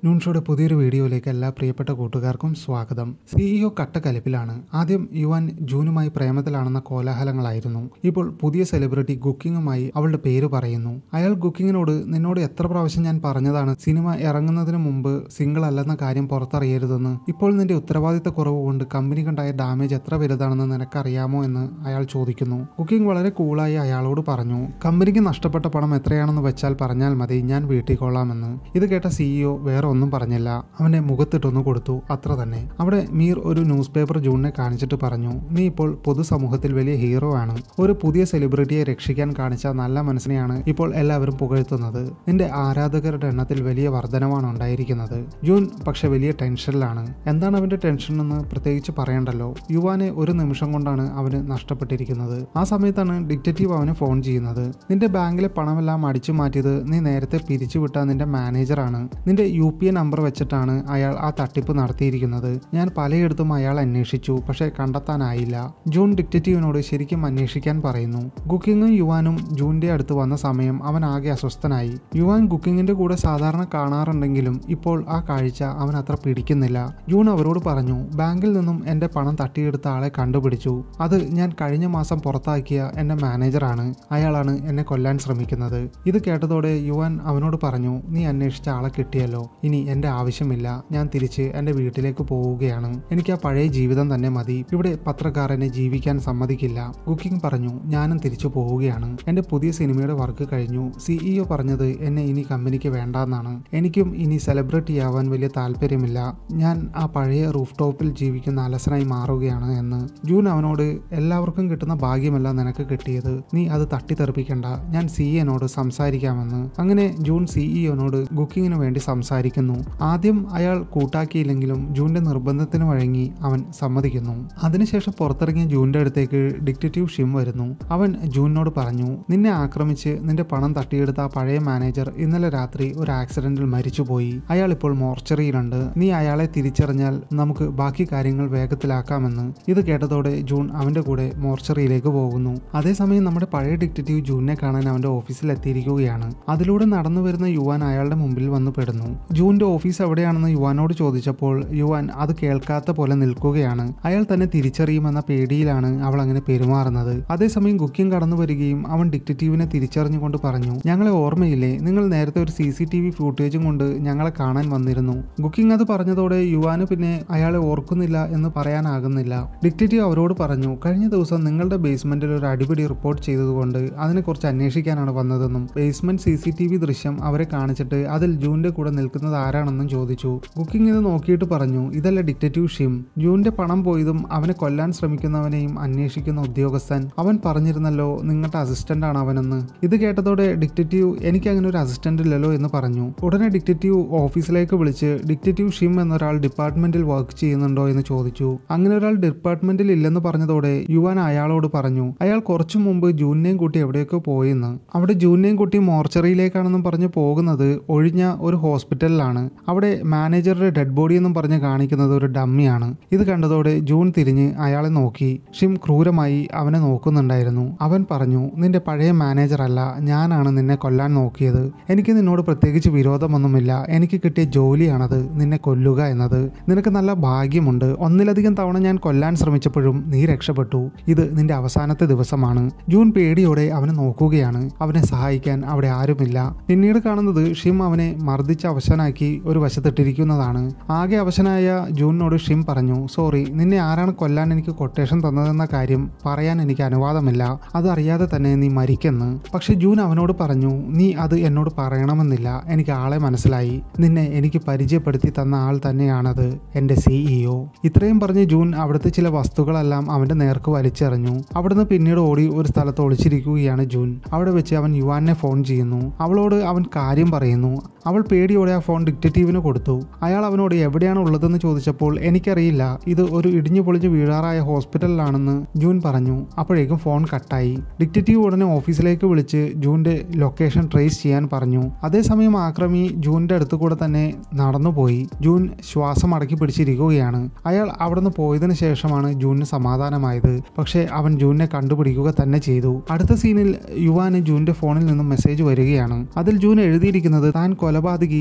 ന്യൂൺഷോയുടെ പുതിയൊരു വീഡിയോയിലേക്ക് എല്ലാ പ്രിയപ്പെട്ട കൂട്ടുകാർക്കും സ്വാഗതം സിഇഒ കട്ടക്കലിപ്പിലാണ് ആദ്യം യുവാൻ ജൂനുമായി പ്രേമത്തിലാണെന്ന കോലാഹലങ്ങളായിരുന്നു ഇപ്പോൾ പുതിയ സെലിബ്രിറ്റി കുക്കിങ്ങുമായി അവളുടെ പേര് പറയുന്നു അയാൾ കുക്കിങ്ങിനോട് നിന്നോട് എത്ര പ്രാവശ്യം ഞാൻ പറഞ്ഞതാണ് സിനിമ ഇറങ്ങുന്നതിന് മുമ്പ് സിംഗിൾ അല്ലെന്ന കാര്യം പുറത്തറിയരുതെന്ന് ഇപ്പോൾ നിന്റെ ഉത്തരവാദിത്ത കുറവ് കൊണ്ട് കമ്പനിക്കുണ്ടായ ഡാമേജ് എത്ര വലുതാണെന്ന് നിനക്കറിയാമോ എന്ന് അയാൾ ചോദിക്കുന്നു കുക്കിംഗ് വളരെ കൂളായി അയാളോട് പറഞ്ഞു കമ്പനിക്ക് നഷ്ടപ്പെട്ട പണം എത്രയാണെന്ന് വെച്ചാൽ പറഞ്ഞാൽ മതി ഞാൻ വീട്ടിൽ കൊള്ളാമെന്ന് ഇത് കേട്ട സിഇഒ വേറെ ഒന്നും പറഞ്ഞില്ല അവന്റെ മുഖത്തിട്ടൊന്ന് കൊടുത്തു അത്ര തന്നെ അവിടെ മീർ ഒരു ന്യൂസ് പേപ്പർ ജൂണിനെ കാണിച്ചിട്ട് പറഞ്ഞു നീ ഇപ്പോൾ പൊതുസമൂഹത്തിൽ വലിയ ഹീറോ ആണ് ഒരു പുതിയ സെലിബ്രിറ്റിയെ രക്ഷിക്കാൻ കാണിച്ച നല്ല മനസ്സിനെയാണ് ഇപ്പോൾ എല്ലാവരും പുകഴ്ത്തുന്നത് നിന്റെ ആരാധകരുടെ എണ്ണത്തിൽ വലിയ വർധനവാണ് ഉണ്ടായിരിക്കുന്നത് ജൂൺ പക്ഷെ വലിയ ടെൻഷനിലാണ് എന്താണ് അവന്റെ ടെൻഷൻ എന്ന് പ്രത്യേകിച്ച് പറയണ്ടല്ലോ യുവാനെ ഒരു നിമിഷം കൊണ്ടാണ് അവന് നഷ്ടപ്പെട്ടിരിക്കുന്നത് ആ സമയത്താണ് ഡിക്റ്റേറ്റീവ് അവന് ഫോൺ ചെയ്യുന്നത് നിന്റെ ബാങ്കിലെ പണമെല്ലാം അടിച്ചു മാറ്റിയത് നീ നേരത്തെ പിരിച്ചുവിട്ട നിന്റെ മാനേജറാണ് നിന്റെ യു പി എ നമ്പർ വെച്ചിട്ടാണ് അയാൾ ആ തട്ടിപ്പ് നടത്തിയിരിക്കുന്നത് ഞാൻ പലയിടത്തും അയാൾ അന്വേഷിച്ചു പക്ഷേ കണ്ടെത്താനായില്ല ജൂൺ ഡിക്റ്റേറ്റീവിനോട് ശരിക്കും അന്വേഷിക്കാൻ പറയുന്നു കുക്കിങ്ങും യുവാനും ജൂണിന്റെ അടുത്ത് വന്ന സമയം അവൻ ആകെ അസ്വസ്ഥനായി യുവാൻ കുക്കിങ്ങിന്റെ കൂടെ സാധാരണ കാണാറുണ്ടെങ്കിലും ഇപ്പോൾ ആ കാഴ്ച അവൻ അത്ര പിടിക്കുന്നില്ല ജൂൺ അവരോട് പറഞ്ഞു ബാങ്കിൽ നിന്നും എന്റെ പണം തട്ടിയെടുത്ത ആളെ കണ്ടുപിടിച്ചു അത് ഞാൻ കഴിഞ്ഞ മാസം പുറത്താക്കിയ എന്റെ മാനേജറാണ് അയാളാണ് എന്നെ കൊല്ലാൻ ശ്രമിക്കുന്നത് ഇത് കേട്ടതോടെ യുവാൻ അവനോട് പറഞ്ഞു നീ അന്വേഷിച്ച ആളെ കിട്ടിയല്ലോ ഇനി എന്റെ ആവശ്യമില്ല ഞാൻ തിരിച്ച് എന്റെ വീട്ടിലേക്ക് പോവുകയാണ് എനിക്ക് ആ പഴയ ജീവിതം തന്നെ മതി ഇവിടെ പത്രക്കാരനെ ജീവിക്കാൻ സമ്മതിക്കില്ല കുക്കിംഗ് പറഞ്ഞു ഞാനും തിരിച്ചു പോവുകയാണ് എന്റെ പുതിയ സിനിമയുടെ വർക്ക് കഴിഞ്ഞു സിഇഒ പറഞ്ഞത് എന്നെ ഇനി കമ്പനിക്ക് വേണ്ടാന്നാണ് എനിക്കും ഇനി സെലിബ്രിറ്റി ആവാൻ വലിയ താല്പര്യമില്ല ഞാൻ ആ പഴയ റൂഫ് ടോപ്പിൽ ജീവിക്കുന്ന അലസനായി മാറുകയാണ് എന്ന് ജൂൺ അവനോട് എല്ലാവർക്കും കിട്ടുന്ന ഭാഗ്യമല്ല നിനക്ക് കിട്ടിയത് നീ അത് തട്ടിത്തെറിപ്പിക്കണ്ട ഞാൻ സിഇഒനോട് സംസാരിക്കാമെന്ന് അങ്ങനെ ജൂൺ സിഇഒനോട് കുക്കിങ്ങിന് വേണ്ടി സംസാരിക്കുന്നു ആദ്യം അയാൾ കൂട്ടാക്കിയില്ലെങ്കിലും ജൂണിന്റെ നിർബന്ധത്തിന് വഴങ്ങി അവൻ സമ്മതിക്കുന്നു അതിനുശേഷം പുറത്തിറങ്ങിയ ജൂണിന്റെ അടുത്തേക്ക് ഡിക്റ്റേറ്റീവ് ഷിം വരുന്നു അവൻ ജൂണിനോട് പറഞ്ഞു നിന്നെ ആക്രമിച്ച് നിന്റെ പണം തട്ടിയെടുത്ത ആ പഴയ മാനേജർ ഇന്നലെ രാത്രി ഒരു ആക്സിഡന്റിൽ മരിച്ചുപോയി അയാൾ ഇപ്പോൾ മോർച്ചറിയിലുണ്ട് നീ അയാളെ തിരിച്ചറിഞ്ഞാൽ നമുക്ക് ബാക്കി കാര്യങ്ങൾ വേഗത്തിലാക്കാമെന്ന് ഇത് കേട്ടതോടെ ജൂൺ അവന്റെ കൂടെ മോർച്ചറിയിലേക്ക് പോകുന്നു അതേസമയം നമ്മുടെ പഴയ ഡിക്റ്റേറ്റീവ് ജൂണിനെ കാണാൻ അവന്റെ ഓഫീസിൽ എത്തിയിരിക്കുകയാണ് അതിലൂടെ നടന്നു വരുന്ന യുവാൻ അയാളുടെ മുമ്പിൽ വന്ന് പെടുന്നു ജൂന്റെ ഓഫീസ് എവിടെയാണെന്ന് യുവാനോട് ചോദിച്ചപ്പോൾ യുവാൻ അത് കേൾക്കാത്ത പോലെ നിൽക്കുകയാണ് അയാൾ തന്നെ തിരിച്ചറിയുമെന്ന പേടിയിലാണ് അവൾ അങ്ങനെ പെരുമാറുന്നത് അതേസമയം കുക്കിംഗ് കടന്നു വരികയും അവൻ ഡിക്റ്റേറ്റീവിനെ തിരിച്ചറിഞ്ഞുകൊണ്ട് പറഞ്ഞു ഞങ്ങളെ ഓർമ്മയില്ലേ നിങ്ങൾ നേരത്തെ ഒരു സി സി ടി വി ഫൂട്ടേജും കൊണ്ട് ഞങ്ങളെ കാണാൻ വന്നിരുന്നു കുക്കിംഗ് അത് പറഞ്ഞതോടെ യുവാന് പിന്നെ അയാളെ ഓർക്കുന്നില്ല എന്ന് പറയാനാകുന്നില്ല ഡിക്റ്റേറ്റീവ് അവരോട് പറഞ്ഞു കഴിഞ്ഞ ദിവസം നിങ്ങളുടെ ബേസ്മെന്റിൽ ഒരു അടിപിടി റിപ്പോർട്ട് ചെയ്തതുകൊണ്ട് അതിനെക്കുറിച്ച് അന്വേഷിക്കാനാണ് വന്നതെന്നും basement C C T V ദൃശ്യം അവരെ കാണിച്ചിട്ട് അതിൽ ജൂന്റെ കൂടെ നിൽക്കുന്നത് ആരാണെന്നും ചോദിച്ചു കുക്കിംഗ് ഇത് നോക്കിയിട്ട് പറഞ്ഞു ഇതല്ല ഡിക്റ്റേറ്റീവ് ഷിം ജൂന്റെ പണം പോയതും അവനെ കൊല്ലാൻ ശ്രമിക്കുന്നവനെയും അന്വേഷിക്കുന്ന ഉദ്യോഗസ്ഥൻ അവൻ പറഞ്ഞിരുന്നല്ലോ നിങ്ങളുടെ അസിസ്റ്റന്റ് ആണ് അവനെന്ന് ഇത് കേട്ടതോടെ ഡിക്റ്റേറ്റീവ് എനിക്ക് അങ്ങനെ ഒരു അസിസ്റ്റന്റ് ഇല്ലല്ലോ എന്ന് പറഞ്ഞു ഉടനെ ഡിക്റ്റേറ്റീവ് ഓഫീസിലേക്ക് വിളിച്ച് ഡിക്റ്റേറ്റീവ് ഷിം എന്നൊരാൾ ഡിപ്പാർട്ട്മെന്റിൽ വർക്ക് ചെയ്യുന്നുണ്ടോ എന്ന് ചോദിച്ചു അങ്ങനെ ഒരാൾ ഡിപ്പാർട്ട്മെന്റിൽ ഇല്ലെന്ന് പറഞ്ഞതോടെ യുവാൻ അയാളോട് പറഞ്ഞു അയാൾ കുറച്ചു മുമ്പ് ജൂനിനെയും കൂട്ടി എവിടെയൊക്കെ പോയെന്ന് അവിടെ ജൂനിനെയും കൂട്ടി മോർച്ചറിയിലേക്കാണെന്നും പറഞ്ഞ് പോകുന്നത് ഒഴിഞ്ഞ ഒരു ഹോസ്പിറ്റലിലാണ് അവിടെ മാനേജറുടെ ഡെഡ് ബോഡി എന്നും പറഞ്ഞ് കാണിക്കുന്നത് ഒരു ഡമ്മിയാണ് ഇത് കണ്ടതോടെ ജൂൺ തിരിഞ്ഞ് അയാളെ നോക്കി ഷിം ക്രൂരമായി അവനെ നോക്കുന്നുണ്ടായിരുന്നു അവൻ പറഞ്ഞു നിന്റെ പഴയ മാനേജർ അല്ല ഞാനാണ് നിന്നെ കൊല്ലാൻ നോക്കിയത് എനിക്ക് നിന്നോട് പ്രത്യേകിച്ച് വിരോധമൊന്നുമില്ല എനിക്ക് കിട്ടിയ ജോലിയാണത് നിന്നെ കൊല്ലുക എന്നത് നിനക്ക് നല്ല ഭാഗ്യമുണ്ട് ഒന്നിലധികം തവണ ഞാൻ കൊല്ലാൻ ശ്രമിച്ചപ്പോഴും നീ രക്ഷപ്പെട്ടു ഇത് നിന്റെ അവസാനത്തെ ദിവസമാണ് ജൂൺ പേടിയോടെ അവനെ നോക്കുകയാണ് അവനെ സഹായിക്കാൻ അവിടെ ആരുമില്ല പിന്നീട് കാണുന്നത് ഷിം അവനെ മർദ്ദിച്ച് അവശനാക്കി ഒരു വശത്തിട്ടിരിക്കുന്നതാണ് ആകെ അവശനായ ജൂണിനോട് ഷിം പറഞ്ഞു സോറി നിന്നെ ആരാണ് കൊല്ലാൻ എനിക്ക് കൊട്ടേഷൻ തന്നതെന്ന കാര്യം പറയാൻ എനിക്ക് അനുവാദമില്ല അതറിയാതെ തന്നെ നീ മരിക്കെന്ന് പക്ഷെ ജൂൺ അവനോട് പറഞ്ഞു നീ അത് എന്നോട് പറയണമെന്നില്ല എനിക്ക് ആളെ മനസ്സിലായി നിന്നെ എനിക്ക് പരിചയപ്പെടുത്തി തന്ന ആൾ തന്നെയാണത് എൻ്റെ സിഇഒ ഇത്രയും പറഞ്ഞ് ജൂൺ അവിടുത്തെ ചില വസ്തുക്കളെല്ലാം അവന്റെ നേർക്ക് വലിച്ചെറിഞ്ഞു അവിടുന്ന് പിന്നീട് ഓടി ഒരു സ്ഥലത്ത് ഒളിച്ചിരിക്കുകയാണ് ജൂൺ അവിടെ വെച്ച് അവൻ യുവാനെ ഫോൺ ചെയ്യുന്നു അവളോട് അവൻ കാര്യം പറയുന്നു അവൾ പേടിയോടെ ആ ഫോൺ ഡിക്റ്റേറ്റീവിന് കൊടുത്തു അയാൾ അവനോട് എവിടെയാണ് ഉള്ളതെന്ന് ചോദിച്ചപ്പോൾ എനിക്കറിയില്ല ഇത് ഒരു ഇടിഞ്ഞു പൊളിഞ്ഞ് വീഴാറായ ഹോസ്പിറ്റലിലാണെന്ന് ജൂൺ പറഞ്ഞു അപ്പോഴേക്കും ഫോൺ കട്ടായി ഡിക്റ്റേറ്റീവ് ഉടനെ ഓഫീസിലേക്ക് വിളിച്ച് ജൂന്റെ ലൊക്കേഷൻ ട്രേസ് ചെയ്യാൻ പറഞ്ഞു അതേസമയം ആക്രമി ജൂന്റെ അടുത്ത് കൂടെ തന്നെ നടന്നുപോയി ജൂൻ ശ്വാസം അടക്കി പിടിച്ചിരിക്കുകയാണ് അയാൾ അവിടുന്ന് പോയതിനു ശേഷമാണ് ജൂണിന് സമാധാനമായത് പക്ഷേ അവൻ ജൂണിനെ കണ്ടുപിടിക്കുക തന്നെ ചെയ്തു അടുത്ത സീനിൽ യുവാന് ജൂന്റെ ഫോണിൽ നിന്നും മെസ്സേജ് വരികയാണ് അതിൽ ജൂൻ എഴുതിയിരിക്കുന്നത് താൻ കൊലപാതകിയെ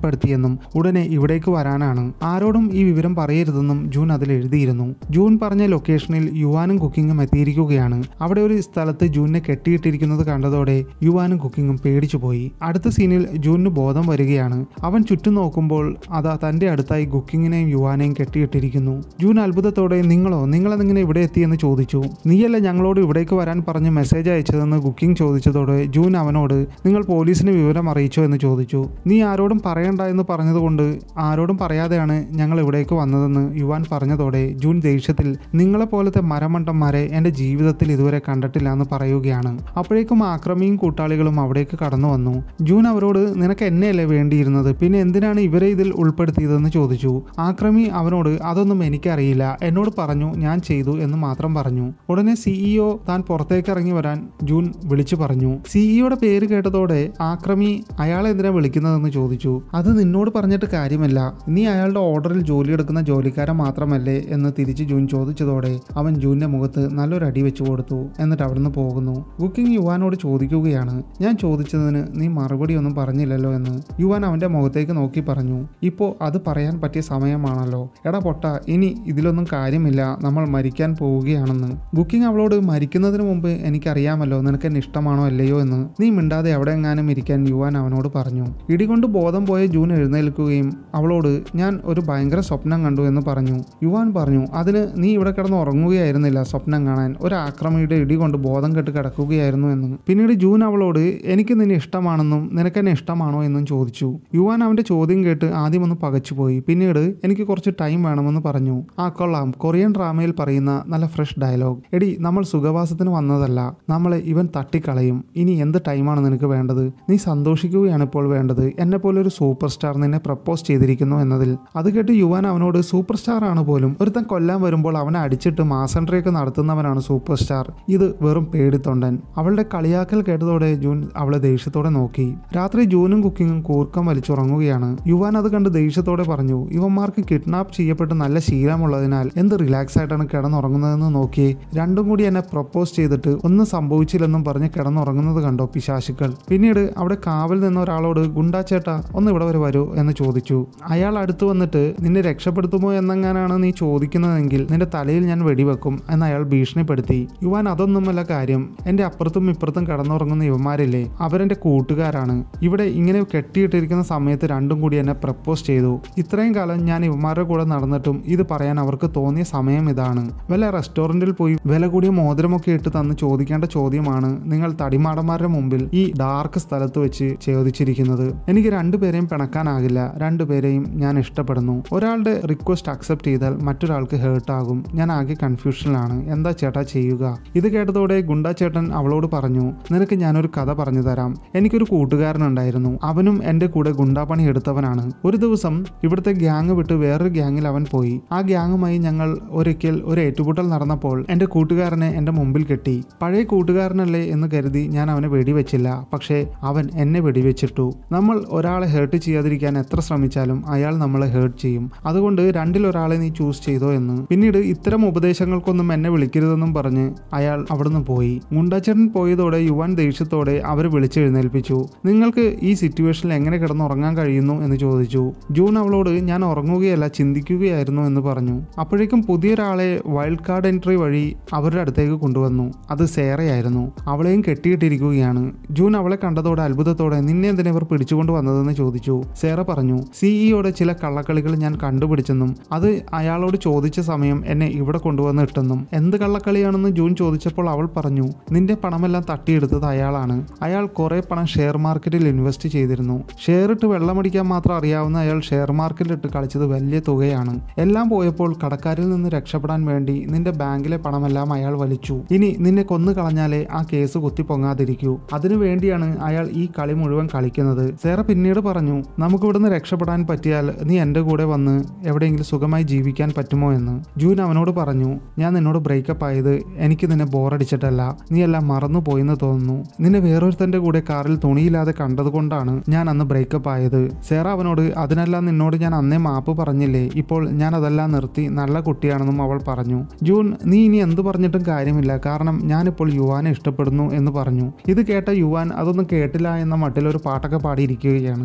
ഓർമ്മപ്പെടുത്തിയെന്നും ഉടനെ ഇവിടേക്ക് വരാനാണ് ആരോടും ഈ വിവരം പറയരുതെന്നും ജൂൺ അതിൽ എഴുതിയിരുന്നു ജൂൺ പറഞ്ഞ ലൊക്കേഷനിൽ യുവാനും കുക്കിങ്ങും എത്തിയിരിക്കുകയാണ് അവിടെ ഒരു സ്ഥലത്ത് ജൂണിനെ കെട്ടിയിട്ടിരിക്കുന്നത് കണ്ടതോടെ യുവാനും കുക്കിങ്ങും പേടിച്ചുപോയി അടുത്ത സീനിൽ ജൂണിന് ബോധം വരികയാണ് അവൻ ചുറ്റും നോക്കുമ്പോൾ അതാ തന്റെ അടുത്തായി കുക്കിങ്ങിനെയും യുവാനെയും കെട്ടിയിട്ടിരിക്കുന്നു ജൂൺ അത്ഭുതത്തോടെ നിങ്ങളോ നിങ്ങളെങ്ങനെ ഇവിടെ എത്തിയെന്ന് ചോദിച്ചു നീയല്ല ഞങ്ങളോട് ഇവിടേക്ക് വരാൻ പറഞ്ഞ് മെസ്സേജ് അയച്ചതെന്ന് കുക്കിംഗ് ചോദിച്ചതോടെ ജൂൻ അവനോട് നിങ്ങൾ പോലീസിന് വിവരം അറിയിച്ചോ എന്ന് ചോദിച്ചു നീ ആരോടും പറയണ്ട എന്ന് പറഞ്ഞതുകൊണ്ട് ആരോടും പറയാതെയാണ് ഞങ്ങൾ ഇവിടേക്ക് വന്നതെന്ന് യുവാൻ പറഞ്ഞതോടെ ജൂൺ ദേഷ്യത്തിൽ നിങ്ങളെ പോലത്തെ മരമണ്ടന്മാരെ എൻ്റെ ജീവിതത്തിൽ ഇതുവരെ കണ്ടിട്ടില്ല എന്ന് പറയുകയാണ് അപ്പോഴേക്കും ആക്രമിയും കൂട്ടാളികളും അവിടേക്ക് കടന്നു വന്നു ജൂൻ അവരോട് നിനക്ക് എന്നെയല്ലേ വേണ്ടിയിരുന്നത് പിന്നെ എന്തിനാണ് ഇവരെ ഇതിൽ ഉൾപ്പെടുത്തിയതെന്ന് ചോദിച്ചു ആക്രമി അവനോട് അതൊന്നും എനിക്കറിയില്ല എന്നോട് പറഞ്ഞു ഞാൻ ചെയ്തു എന്ന് മാത്രം പറഞ്ഞു ഉടനെ സിഇഒ താൻ പുറത്തേക്ക് ഇറങ്ങി വരാൻ ജൂൺ വിളിച്ചു പറഞ്ഞു സിഇഒയുടെ പേര് കേട്ടതോടെ ആക്രമി അയാളെ എന്തിനാ വിളിക്കുന്നതെന്ന് ചോദിച്ചു അത് നിന്നോട് പറഞ്ഞിട്ട് കാര്യമല്ല നീ അയാളുടെ ഓർഡറിൽ ജോലിയെടുക്കുന്ന ജോലിക്കാരൻ മാത്രമല്ലേ എന്ന് തിരിച്ച് ജൂൻ ചോദിച്ചതോടെ അവൻ ജൂനിന്റെ മുഖത്ത് നല്ലൊരു അടി വെച്ചു കൊടുത്തു എന്നിട്ട് അവിടുന്ന് പോകുന്നു കുക്കിംഗ് യുവാനോട് ചോദിക്കുകയാണ് ഞാൻ ചോദിച്ചതിന് നീ മറുപടി ഒന്നും പറഞ്ഞില്ലല്ലോ എന്ന് യുവാൻ അവന്റെ മുഖത്തേക്ക് നോക്കി പറഞ്ഞു ഇപ്പോ അത് പറയാൻ പറ്റിയ സമയമാണല്ലോ എടാ പൊട്ട ഇനി ഇതിലൊന്നും കാര്യമില്ല നമ്മൾ മരിക്കാൻ പോവുകയാണെന്ന് ബുക്കിംഗ് അവളോട് മരിക്കുന്നതിന് മുമ്പ് എനിക്കറിയാമല്ലോ നിനക്ക് എന്നെ ഇഷ്ടമാണോ അല്ലയോ എന്ന് നീ മിണ്ടാതെ എവിടെ എങ്ങാനും ഇരിക്കാൻ യുവാൻ അവനോട് പറഞ്ഞു ഇടികൊണ്ട് ബോധം പോയ ജൂൻ എഴുന്നേൽക്കുകയും അവളോട് ഞാൻ ഒരു ഭയങ്കര സ്വപ്നം കണ്ടു എന്ന് പറഞ്ഞു യുവാൻ പറഞ്ഞു അതിന് നീ ഇവിടെ കിടന്ന് ഉറങ്ങുകയായിരുന്നില്ല സ്വപ്നം കാണാൻ ഒരു ആക്രമിയുടെ ഇടി കൊണ്ട് ബോധം കെട്ട് കിടക്കുകയായിരുന്നു എന്ന് പിന്നീട് ജൂൻ അവളോട് എനിക്ക് നിന്നെ ഇഷ്ടമാണെന്നും നിനക്ക് എന്നെ ഇഷ്ടമാണോ എന്നും ചോദിച്ചു യുവാൻ അവന്റെ ചോദ്യം കേട്ട് ആദ്യം ഒന്ന് പകച്ചുപോയി പിന്നീട് എനിക്ക് കുറച്ച് ടൈം വേണമെന്ന് പറഞ്ഞു ആ കൊള്ളാം കൊറിയൻ ഡ്രാമയിൽ പറയുന്ന നല്ല ഫ്രഷ് ഡയലോഗ് എടി നമ്മൾ സുഖവാസത്തിന് വന്നതല്ല നമ്മളെ ഇവൻ തട്ടിക്കളയും ഇനി എന്ത് ടൈമാണ് നിനക്ക് വേണ്ടത് നീ സന്തോഷിക്കുകയാണ് ഇപ്പോൾ വേണ്ടത് എന്നെ പോലെ ഒരു സൂപ്പർ സ്റ്റാർ നിന്നെ പ്രപ്പോസ് ചെയ്തിരിക്കുന്നു എന്നതിൽ അത് കേട്ട് യുവാൻ അവനോട് സൂപ്പർ സ്റ്റാർ ആണ് പോലും ഒരുത്തൻ കൊല്ലാൻ വരുമ്പോൾ അവനെ അടിച്ചിട്ട് മാസൻട്രിയൊക്കെ നടത്തുന്നവനാണ് സൂപ്പർ സ്റ്റാർ ഇത് വെറും പേടിത്തൊണ്ടൻ അവളുടെ കളിയാക്കൽ കേട്ടതോടെ ജൂൻ അവളെ ദേഷ്യത്തോടെ നോക്കി രാത്രി ജൂനും കുക്കിങ്ങും കൂർക്കം വലിച്ചുറങ്ങുകയാണ് യുവാൻ അത് കണ്ട് ദേഷ്യത്തോടെ പറഞ്ഞു ഇവന്മാർക്ക് കിഡ്നാപ്പ് ചെയ്യപ്പെട്ട് നല്ല ശീലമുള്ളതിനാൽ എന്ത് റിലാക്സ് ആയിട്ടാണ് കിടന്നുറങ്ങുന്നതെന്ന് നോക്കി രണ്ടും കൂടി എന്നെ പ്രപ്പോസ് ചെയ്തിട്ട് ഒന്നും സംഭവിച്ചില്ലെന്നും പറഞ്ഞ് കിടന്നുറങ്ങുന്നത് കണ്ടോ പിശാശുക്കൾ പിന്നീട് അവിടെ കാവൽ നിന്ന ഒരാളോട് ഗുണ്ടാച്ചേട്ടാ ഒന്ന് ഇവിടെ വരെ വരൂ എന്ന് ചോദിച്ചു അയാൾ അടുത്ത് വന്നിട്ട് നിന്നെ രക്ഷപ്പെടുത്തുമോ എന്നെങ്ങാനാണ് നീ ചോദിക്കുന്നതെങ്കിൽ നിന്റെ തലയിൽ ഞാൻ വെടിവെക്കും എന്ന് അയാൾ ഭീഷണിപ്പെടുത്തി യുവാൻ അതൊന്നുമല്ല കാര്യം എന്റെ അപ്പുറത്തും ഇപ്പുറത്തും കിടന്നുറങ്ങുന്ന യുവമാരില്ലേ അവരെന്റെ കൂട്ടുകാരാണ് ഇവിടെ ഇങ്ങനെ കെട്ടിയിട്ടിരിക്കുന്ന സമയത്ത് രണ്ടും കൂടി എന്നെ പ്രപ്പോസ് ചെയ്തു ഇത്രയും കാലം ഞാൻ ഇവന്മാരുടെ കൂടെ നടന്നിട്ടും ഇത് പറയാൻ അവർക്ക് തോന്നിയ സമയം ഇതാണ് വല്ല റെസ്റ്റോറന്റിൽ പോയി വില കൂടിയ മോതിരമൊക്കെ ഇട്ട് തന്ന് ചോദിക്കേണ്ട ചോദ്യമാണ് നിങ്ങൾ തടിമാടന്മാരുടെ മുമ്പിൽ ഈ ഡാർക്ക് സ്ഥലത്ത് വെച്ച് ചോദിച്ചിരിക്കുന്നത് എനിക്ക് രണ്ടുപേരെയും പിണക്കാനാകില്ല രണ്ടുപേരെയും ഞാൻ ഇഷ്ടപ്പെടുന്നു ഒരാളുടെ റിക്വസ്റ്റ് അക്സെപ്റ്റ് ചെയ്താൽ മറ്റൊരാൾക്ക് ഹേർട്ട് ആകും ഞാൻ ആകെ കൺഫ്യൂഷനിലാണ് എന്താ ചേട്ടാ ചെയ്യുക ഇത് കേട്ടതോടെ ഗുണ്ടാ ചേട്ടൻ അവളോട് പറഞ്ഞു നിനക്ക് ഞാനൊരു കഥ പറഞ്ഞു തരാം എനിക്കൊരു കൂട്ടുകാരനുണ്ടായിരുന്നു അവനും എൻ്റെ കൂടെ ഗുണ്ടാപ്പണി എടുത്തവനാണ് ഒരു ദിവസം ഇവിടുത്തെ ഗ്യാങ് വിട്ട് വേറൊരു ഗ്യാങ്ങിൽ അവൻ പോയി ആ ഗ്യാങ്ങുമായി ഞങ്ങൾ ഒരിക്കൽ ഒരു ഏറ്റുമുട്ടൽ നടന്നപ്പോൾ എൻ്റെ കൂട്ടുകാരനെ എൻ്റെ മുമ്പിൽ കെട്ടി പഴയ കൂട്ടുകാരനല്ലേ എന്ന് കരുതി ഞാൻ അവനെ വെടിവെച്ചില്ല പക്ഷേ അവൻ എന്നെ വെടിവെച്ചിട്ടു നമ്മൾ ഒരാളെ ഹേർട്ട് ചെയ്യാതിരിക്കാൻ എത്ര ശ്രമിച്ചാലും അയാൾ നമ്മളെ ഹേർട്ട് ചെയ്യും അതുകൊണ്ട് രണ്ടിലൊരാളെ നീ ചൂസ് ചെയ്തോ എന്ന് പിന്നീട് ഇത്തരം ഉപദേശങ്ങൾക്കൊന്നും എന്നെ വിളിക്കരുതെന്നും പറഞ്ഞ് അയാൾ അവിടുന്ന് പോയി മുണ്ടാച്ചേട്ടൻ പോയതോടെ യുവാൻ ദേഷ്യത്തോടെ അവരെ വിളിച്ചെഴുന്നേൽപ്പിച്ചു നിങ്ങൾക്ക് ഈ സിറ്റുവേഷനിൽ എങ്ങനെ കിടന്നുറങ്ങാൻ കഴിയുന്നു എന്ന് ചോദിച്ചു ജൂൺ അവളോട് ഞാൻ ഉറങ്ങുകയല്ല ചിന്തിക്കുകയായിരുന്നു എന്ന് പറഞ്ഞു അപ്പോഴേക്കും പുതിയൊരാളെ വൈൽഡ് കാർഡ് എൻട്രി വഴി അവരുടെ അടുത്തേക്ക് കൊണ്ടുവന്നു അത് സേറയായിരുന്നു അവളെയും കെട്ടിയിട്ടിരിക്കുകയാണ് ജൂൺ അവളെ കണ്ടതോടെ അത്ഭുതത്തോടെ നിന്നെ എന്തിനാ ഇവർ പിടിച്ചുകൊണ്ട് വന്നതെന്ന് ചോദിച്ചു സേറ പറഞ്ഞു സിഇഒയുടെ ചില കള്ളക്കളികൾ ഞാൻ കണ്ടുപിടിച്ചെന്നും അത് അയാളോട് ചോദിച്ച സമയം എന്നെ ഇവിടെ കൊണ്ടുവന്ന് ഇട്ടെന്നും എന്ത് കള്ളക്കളിയാണെന്ന് ജൂൺ ചോദിച്ചപ്പോൾ അവൾ പറഞ്ഞു നിന്റെ പണമെല്ലാം തട്ടിയെടുത്തത് അയാളാണ് അയാൾ കുറെ പണം ഷെയർ മാർക്കറ്റിൽ ഇൻവെസ്റ്റ് ചെയ്തിരുന്നു ഷെയർ ഇട്ട് വെള്ളമടിക്കാൻ മാത്രം അറിയാവുന്ന അയാൾ ഷെയർ മാർക്കറ്റിൽ ഇട്ട് കളിച്ചത് വലിയ തുകയാണ് എല്ലാം പോയപ്പോൾ കടക്കാരിൽ നിന്ന് രക്ഷപ്പെടാൻ വേണ്ടി നിന്റെ ബാങ്കിലെ പണമെല്ലാം അയാൾ വലിച്ചു ഇനി നിന്നെ കൊന്നു കളഞ്ഞാലേ ആ കേസ് കുത്തി പൊങ്ങാതിരിക്കൂ അതിനു വേണ്ടിയാണ് അയാൾ ഈ കളി മുഴുവൻ കളിക്കുന്നത് സേറ പിന്നീട് പറഞ്ഞു നമുക്ക് ഇവിടുന്ന് രക്ഷപ്പെടാൻ പറ്റിയാൽ നീ എൻ്റെ കൂടെ വന്ന് എവിടെയെങ്കിലും സുഖമായി ജീവിക്കാൻ പറ്റുമോ എന്ന് ജൂൻ അവനോട് പറഞ്ഞു ഞാൻ നിന്നോട് ബ്രേക്കപ്പ് ആയത് എനിക്ക് നിന്നെ ബോറടിച്ചിട്ടല്ല നീ എല്ലാം മറന്നു പോയെന്ന് തോന്നുന്നു നിന്നെ വേറൊരുത്തന്റെ കൂടെ കാറിൽ തുണിയില്ലാതെ കണ്ടതുകൊണ്ടാണ് ഞാൻ അന്ന് ബ്രേക്കപ്പ് ആയത് സേറ അവനോട് അതിനെല്ലാം നിന്നോട് ഞാൻ അന്നേ മാപ്പ് പറഞ്ഞില്ലേ ഇപ്പോൾ ഞാൻ അതെല്ലാം നിർത്തി നല്ല കുട്ടിയാണെന്നും അവൾ പറഞ്ഞു ജൂൺ നീ ഇനി എന്ത് പറഞ്ഞിട്ടും കാര്യമില്ല കാരണം ഞാനിപ്പോൾ യുവാനെ ഇഷ്ടപ്പെടുന്നു എന്ന് പറഞ്ഞു ഇത് കേട്ട യുവാൻ അതൊന്നും കേട്ടില്ല എന്ന മട്ടിൽ ഒരു പാട്ടൊക്കെ പാടിയിരിക്കുകയാണ് പെട്ടെന്ന്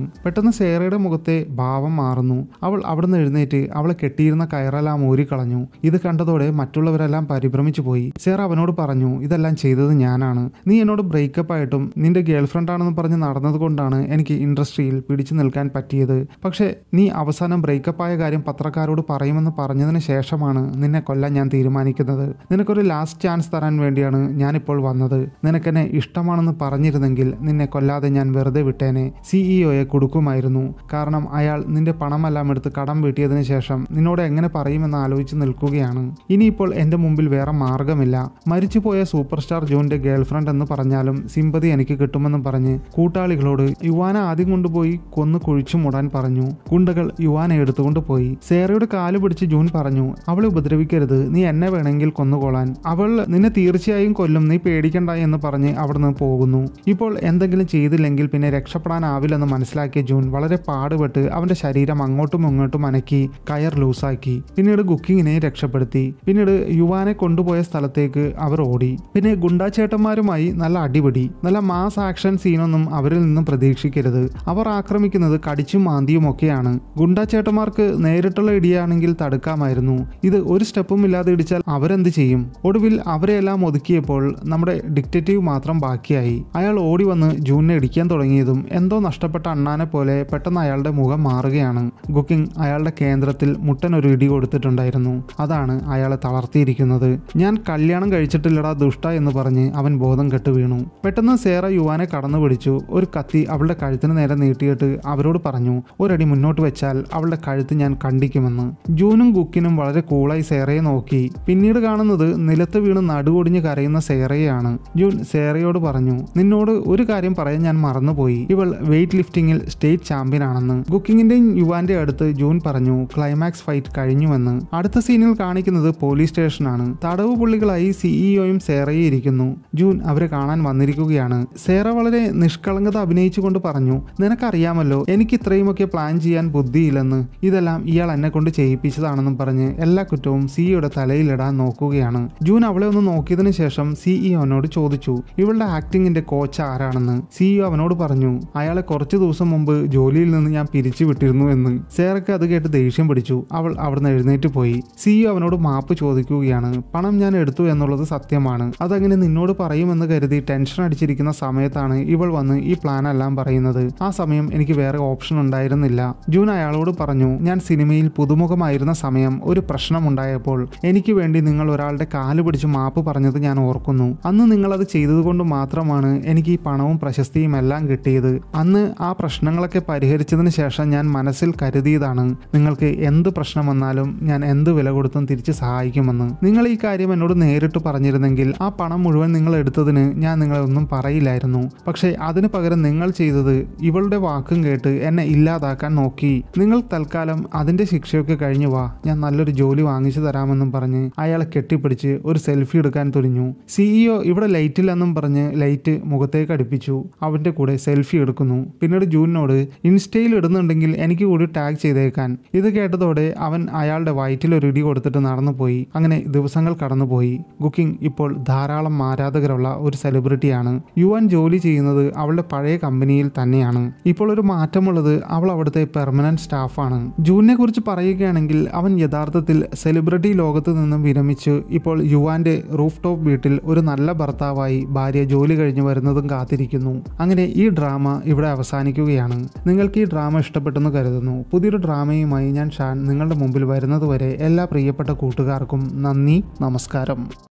പെട്ടെന്ന് സേറയുടെ മുഖത്തെ ഭാവം മാറുന്നു അവൾ അവിടുന്ന് എഴുന്നേറ്റ് അവളെ കെട്ടിയിരുന്ന കയറെല്ലാം ഊരിക്കളഞ്ഞു ഇത് കണ്ടതോടെ മറ്റുള്ളവരെല്ലാം പരിഭ്രമിച്ചു പോയി സേറ അവനോട് പറഞ്ഞു ഇതെല്ലാം ചെയ്തത് ഞാനാണ് നീ എന്നോട് ബ്രേക്കപ്പ് ആയിട്ടും നിന്റെ ഗേൾഫ്രണ്ട് ആണെന്ന് പറഞ്ഞ് നടന്നത് കൊണ്ടാണ് എനിക്ക് ഇൻഡസ്ട്രിയിൽ പിടിച്ചു നിൽക്കാൻ പറ്റിയത് പക്ഷേ നീ അവസാനം ബ്രേക്കപ്പ് ആയ കാര്യം പത്രക്കാരോട് പറയുമെന്ന് പറഞ്ഞതിന് ശേഷമാണ് നിന്നെ കൊല്ലാൻ ഞാൻ തീരുമാനിക്കുന്നത് നിനക്കൊരു ലാസ്റ്റ് ചാൻസ് തരാൻ വേണ്ടിയാണ് ഞാനിപ്പോൾ വന്നത് നിനക്കെന്നെ ഇഷ്ടമാണെന്ന് പറഞ്ഞിരുന്നെങ്കിൽ നിന്നെ കൊല്ലാതെ ഞാൻ വെറുതെ വിട്ടേനെ സിഇഒയെ കൊടുക്കുമായിരുന്നു കാരണം അയാൾ നിന്റെ പണമെല്ലാം എടുത്ത് കടം വീട്ടിയതിനു ശേഷം നിന്നോട് എങ്ങനെ പറയുമെന്ന് ആലോചിച്ച് നിൽക്കുകയാണ് ഇനിയിപ്പോൾ എൻ്റെ മുമ്പിൽ വേറെ മാർഗമില്ല മരിച്ചുപോയ സൂപ്പർ സ്റ്റാർ ജോന്റെ ഗേൾഫ്രണ്ട് എന്ന് പറഞ്ഞാലും സിമ്പതി എനിക്ക് കിട്ടുമെന്നും പറഞ്ഞ് കൂട്ടാളികളോട് യുവാന ആദ്യം കൊണ്ടുപോയി കൊന്നു കുഴിച്ചു മൂടാൻ പറഞ്ഞു ഗുണ്ടകൾ യുവാനെ എടുത്തുകൊണ്ട് പോയി സേറയുടെ കാല് പിടിച്ച് ജൂൻ പറഞ്ഞു അവളെ ഉപദ്രവിക്കരുത് നീ എന്നെ വേണമെങ്കിൽ കൊന്നുകൊള്ളാൻ അവൾ നിന്നെ തീർച്ചയായും കൊല്ലും നീ പേടിക്കണ്ട എന്ന് പറഞ്ഞ് അവിടുന്ന് പോകുന്നു ഇപ്പോൾ എന്തെങ്കിലും ചെയ്തില്ലെങ്കിൽ പിന്നെ രക്ഷപ്പെടാനാവില്ലെന്ന് മനസ്സിലാക്കിയ ജൂൻ വളരെ പാടുപെട്ട് അവന്റെ ശരീരം അങ്ങോട്ടും ഇങ്ങോട്ടും അനക്കി കയർ ലൂസാക്കി പിന്നീട് കുക്കിങ്ങിനെ രക്ഷപ്പെടുത്തി പിന്നീട് യുവാനെ കൊണ്ടുപോയ സ്ഥലത്തേക്ക് അവർ ഓടി പിന്നെ ഗുണ്ടാച്ചേട്ടന്മാരുമായി നല്ല അടിപിടി നല്ല മാസ് ആക്ഷൻ സീനൊന്നും അവരിൽ നിന്നും പ്രതീക്ഷിക്കരുത് അവർ ആക്രമിക്കുന്നത് കടിച്ചും മാന്തിയും ഒക്കെയാണ് ഗുണ്ടാച്ചേട്ടന്മാർക്ക് നേരിട്ടുള്ള ഇടിയാണെങ്കിൽ തടുക്കാമായിരുന്നു ഇത് ഒരു സ്റ്റെപ്പും ഇല്ലാതെ ഇടിച്ചാൽ അവരെന്ത് ചെയ്യും ഒടുവിൽ അവരെയെല്ലാം ഒതുക്കിയപ്പോൾ നമ്മുടെ ഡിക്റ്റേറ്റീവ് മാത്രം ബാക്കിയായി അയാൾ ഓടി വന്ന് ജൂണിനെ ഇടിക്കാൻ തുടങ്ങിയതും എന്തോ നഷ്ടപ്പെട്ട അണ്ണാനെ പോലെ പെട്ടെന്ന് അയാളുടെ മുഖം മാറുകയാണ് ഗുക്കിംഗ് അയാളുടെ കേന്ദ്രത്തിൽ മുട്ടൻ ഒരു ഇടി കൊടുത്തിട്ടുണ്ടായിരുന്നു അതാണ് അയാളെ തളർത്തിയിരിക്കുന്നത് ഞാൻ കല്യാണം കഴിച്ചിട്ടില്ലടാ ദുഷ്ട എന്ന് പറഞ്ഞ് അവൻ ബോധം കെട്ട് വീണു പെട്ടെന്ന് സേറ യുവാനെ കടന്നു പിടിച്ചു ഒരു കത്തി അവളുടെ കഴുത്തിന് നേരെ നീട്ടിയിട്ട് അവരോട് പറഞ്ഞു ഒരടി മുന്നോട്ട് വെച്ചാൽ അവളുടെ കഴുത്ത് ഞാൻ കണ്ടിക്കുമെന്ന് ജൂനും ഗുക്കിനും വളരെ കൂളായി സേറയെ നോക്കി പിന്നീട് കാണുന്നത് നിലത്ത് വീണ് നടുവൊടിഞ്ഞ് കരയുന്ന സേറയെയാണ് ജൂൻ സേറയോട് പറഞ്ഞു നിന്നോട് ഒരു കാര്യം പറയാൻ ഞാൻ മറന്നുപോയി ഇവൾ വെയിറ്റ് ലിഫ്റ്റിംഗിൽ സ്റ്റേറ്റ് ചാമ്പ്യൻ ആണെന്ന് ഗുക്കിങ്ങിന്റെയും യുവാന്റെ അടുത്ത് ജൂൻ പറഞ്ഞു ക്ലൈമാക്സ് ഫൈറ്റ് കഴിഞ്ഞുവെന്ന് അടുത്ത സീനിൽ കാണിക്കുന്നത് പോലീസ് സ്റ്റേഷനാണ് തടവ് പുള്ളികളായി സിഇഒയും സേറയും ഇരിക്കുന്നു ജൂൻ അവരെ കാണാൻ വന്നിരിക്കുകയാണ് സേറ വളരെ നിഷ്കളങ്കത അഭിനയിച്ചുകൊണ്ട് പറഞ്ഞു നിനക്കറിയാമല്ലോ എനിക്ക് ഇത്രയുമൊക്കെ പ്ലാൻ ചെയ്യാൻ ബുദ്ധിയില്ലെന്ന് ഇതെല്ലാം ഇയാൾ എന്നെ കൊണ്ട് ചെയ്യിപ്പിച്ചതാണെന്നും പറഞ്ഞ് എല്ലാ കുറ്റവും സിഇയുടെ തലയിലിടാൻ നോക്കുകയാണ് ജൂൻ അവളെ ഒന്ന് നോക്കിയതിനു ശേഷം സിഇഒനോട് ചോദിച്ചു ഇവളുടെ ആക്ടിങ്ങിന്റെ കോച്ച് ആരാണെന്ന് സിഇഒ അവനോട് പറഞ്ഞു അയാളെ കുറച്ചു ദിവസം മുമ്പ് ജോലിയിൽ നിന്ന് ഞാൻ പിരിച്ചു വിട്ടിരുന്നു എന്ന് സേറയ്ക്ക് അത് കേട്ട് ദേഷ്യം പിടിച്ചു അവൾ അവിടുന്ന് എഴുന്നേറ്റ് പോയി സിഇഒ അവനോട് മാപ്പ് ചോദിക്കുകയാണ് പണം ഞാൻ എടുത്തു എന്നുള്ളത് സത്യമാണ് അതങ്ങനെ നിന്നോട് പറയുമെന്ന് കരുതി ടെൻഷൻ അടിച്ചിരിക്കുന്ന സമയത്താണ് ഇവൾ വന്ന് ഈ പ്ലാൻ എല്ലാം പറയുന്നത് ആ സമയം എനിക്ക് വേറെ ഓപ്ഷൻ ഉണ്ടായിരുന്നില്ല ജൂൻ അയാളോട് പറഞ്ഞു ഞാൻ സിനിമയിൽ പുതുമുഖമായിരുന്ന സമയം ഒരു പ്രശ്നമുണ്ടായപ്പോൾ എനിക്ക് വേണ്ടി നിങ്ങൾ ഒരാളുടെ കാല് പിടിച്ച് മാപ്പ് പറഞ്ഞത് ഞാൻ ഓർക്കുന്നു അന്ന് നിങ്ങൾ അത് ചെയ്തതുകൊണ്ട് മാത്രമാണ് എനിക്ക് ഈ പണവും പ്രശസ്തിയും എല്ലാം കിട്ടിയത് അന്ന് ആ പ്രശ്നങ്ങളൊക്കെ പരിഹരിച്ചതിന് ശേഷം ഞാൻ മനസ്സിൽ കരുതിയതാണ് നിങ്ങൾക്ക് എന്ത് പ്രശ്നം വന്നാലും ഞാൻ എന്ത് വില കൊടുത്തും തിരിച്ച് സഹായിക്കുമെന്ന് നിങ്ങൾ ഈ കാര്യം എന്നോട് നേരിട്ട് പറഞ്ഞിരുന്നെങ്കിൽ ആ പണം മുഴുവൻ നിങ്ങൾ എടുത്തതിന് ഞാൻ നിങ്ങളെ ഒന്നും പറയില്ലായിരുന്നു പക്ഷേ അതിന് പകരം നിങ്ങൾ ചെയ്തത് ഇവളുടെ വാക്കും കേട്ട് എന്നെ ഇല്ലാതാക്കാൻ നോക്കി നിങ്ങൾ തൽക്കാലം അതിന്റെ ശിക്ഷയൊക്കെ കഴിഞ്ഞു വാ ഞാൻ നല്ലൊരു ജോലി വാങ്ങിച്ചു തരാമെന്നും പറഞ്ഞ് അയാളെ കെട്ടിപ്പിടിച്ച് ഒരു സെൽഫി എടുക്കാൻ തുനിഞ്ഞു സിഇഒ ഇവിടെ ലൈറ്റില്ലെന്നും പറഞ്ഞ് ലൈറ്റ് മുഖത്തേക്ക് അടുപ്പിച്ചു അവന്റെ കൂടെ സെൽഫി എടുക്കുന്നു പിന്നീട് ജൂനിനോട് ഇൻസ്റ്റയിൽ ഇടുന്നുണ്ടെങ്കിൽ എനിക്ക് കൂടി ടാഗ് ചെയ്തേക്കാൻ ഇത് കേട്ടതോടെ അവൻ അയാളുടെ വയറ്റിൽ ഒരു ഇടി കൊടുത്തിട്ട് നടന്നുപോയി അങ്ങനെ ദിവസങ്ങൾ കടന്നുപോയി കുക്കിംഗ് ഇപ്പോൾ ധാരാളം ആരാധകരുള്ള ഒരു സെലിബ്രിറ്റിയാണ് യുവൻ ജോലി ചെയ്യുന്നത് അവളുടെ പഴയ കമ്പനിയിൽ തന്നെയാണ് ഇപ്പോൾ ഒരു മാറ്റമുള്ളത് അവൾ അവിടുത്തെ പെർമനന്റ് സ്റ്റാഫാണ് ജൂനിനെ കുറിച്ച് പറയുകയാണെങ്കിൽ അവൻ യഥാർത്ഥത്തിൽ സെലിബ്രിറ്റി ലോകത്ത് നിന്നും വിരമിച്ച് ഇപ്പോൾ യുവാന്റെ റൂഫ് ടോപ്പ് വീട്ടിൽ ഒരു നല്ല ഭർത്താവായി ഭാര്യ ജോലി കഴിഞ്ഞ് വരുന്നതും കാത്തിരിക്കുന്നു അങ്ങനെ ഈ ഡ്രാമ ഇവിടെ അവസാനിക്കുകയാണ് നിങ്ങൾക്ക് ഈ ഡ്രാമ ഇഷ്ടപ്പെട്ടെന്ന് കരുതുന്നു പുതിയൊരു ഡ്രാമയുമായി ഞാൻ ഷാൻ നിങ്ങളുടെ മുമ്പിൽ വരുന്നതുവരെ എല്ലാ പ്രിയപ്പെട്ട കൂട്ടുകാർക്കും നന്ദി നമസ്കാരം